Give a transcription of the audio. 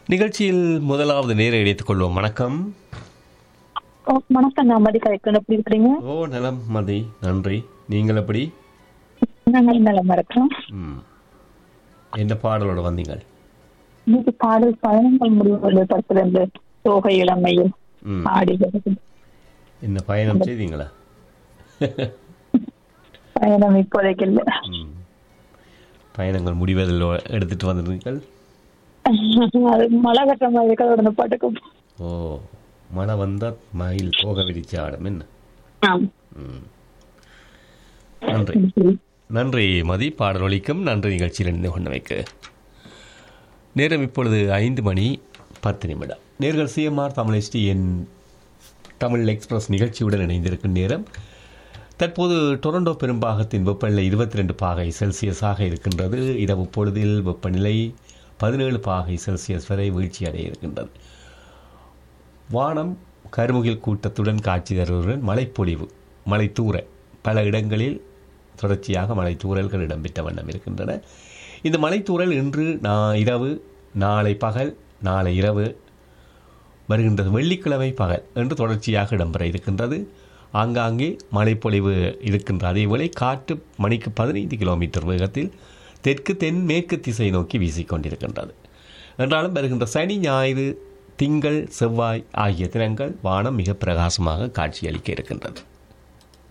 நிகழ்ச்சியில் முதலாவது நேர இணைத்துக் கொள்வோம் வணக்கம் ஓ, வணக்கம் நான் மதி கரெக்ட் எப்படி இருக்கிறீங்க ஓ நலம் மதி நன்றி நீங்கள் எப்படி நாங்கள் நலமா இருக்கிறோம் ம் என்ன பாடலோட வந்தீங்க இன்னைக்கு பாடல் பயணங்கள் முடிவுகள் படத்திலிருந்து தோகை இளமையில் ம் ஆடுகிறது என்ன பயணம் செய்தீங்களா பயணம் இப்போதைக்கு இல்லை ம் பயணங்கள் முடிவதில் எடுத்துட்டு வந்திருக்கீங்கள் அது மழை கட்டுற மாதிரி இருக்கிற அந்த பாட்டுக்கு ஓ மழை வந்தால் மயில் போக விரிச்சு ஆடும் என்ன ஆம். ம் நன்றி நன்றி மதி பாடல் ஒலிக்கும் நன்றி நிகழ்ச்சியில் இணைந்து கொண்டமைக்கு நேரம் இப்பொழுது ஐந்து மணி பத்து நிமிடம் நேர்கள் CMR Tamil ST N Tamil express நிகழ்ச்சியுடன் இணைந்திருக்கும் நேரம் தற்போது டொரண்டோ பெரும்பாகத்தின் வெப்பநிலை இருபத்தி ரெண்டு பாகை செல்சியஸாக இருக்கின்றது இரவு பொழுதில் வெப்பநிலை பதினேழு பாகை செல்சியஸ் வரை வீழ்ச்சி அடைய இருக்கின்றது வானம் கருமுகில் கூட்டத்துடன் காட்சி தருவதுடன் மழைப்பொழிவு மலைத்தூர பல இடங்களில் தொடர்ச்சியாக மலைத்தூறல்கள் இடம்பெற்ற வண்ணம் இருக்கின்றன இந்த மலைத்தூறல் இன்று நான் இரவு நாளை பகல் நாளை இரவு வருகின்றது வெள்ளிக்கிழமை பகல் என்று தொடர்ச்சியாக இடம்பெற இருக்கின்றது ஆங்காங்கே மழைப்பொழிவு இருக்கின்ற அதேவேளை காற்று மணிக்கு பதினைந்து கிலோமீட்டர் வேகத்தில் தெற்கு தென்மேற்கு திசை நோக்கி வீசிக்கொண்டிருக்கின்றது என்றாலும் வருகின்ற சனி ஞாயிறு திங்கள் செவ்வாய் ஆகிய தினங்கள் வானம் மிக பிரகாசமாக காட்சியளிக்க இருக்கின்றது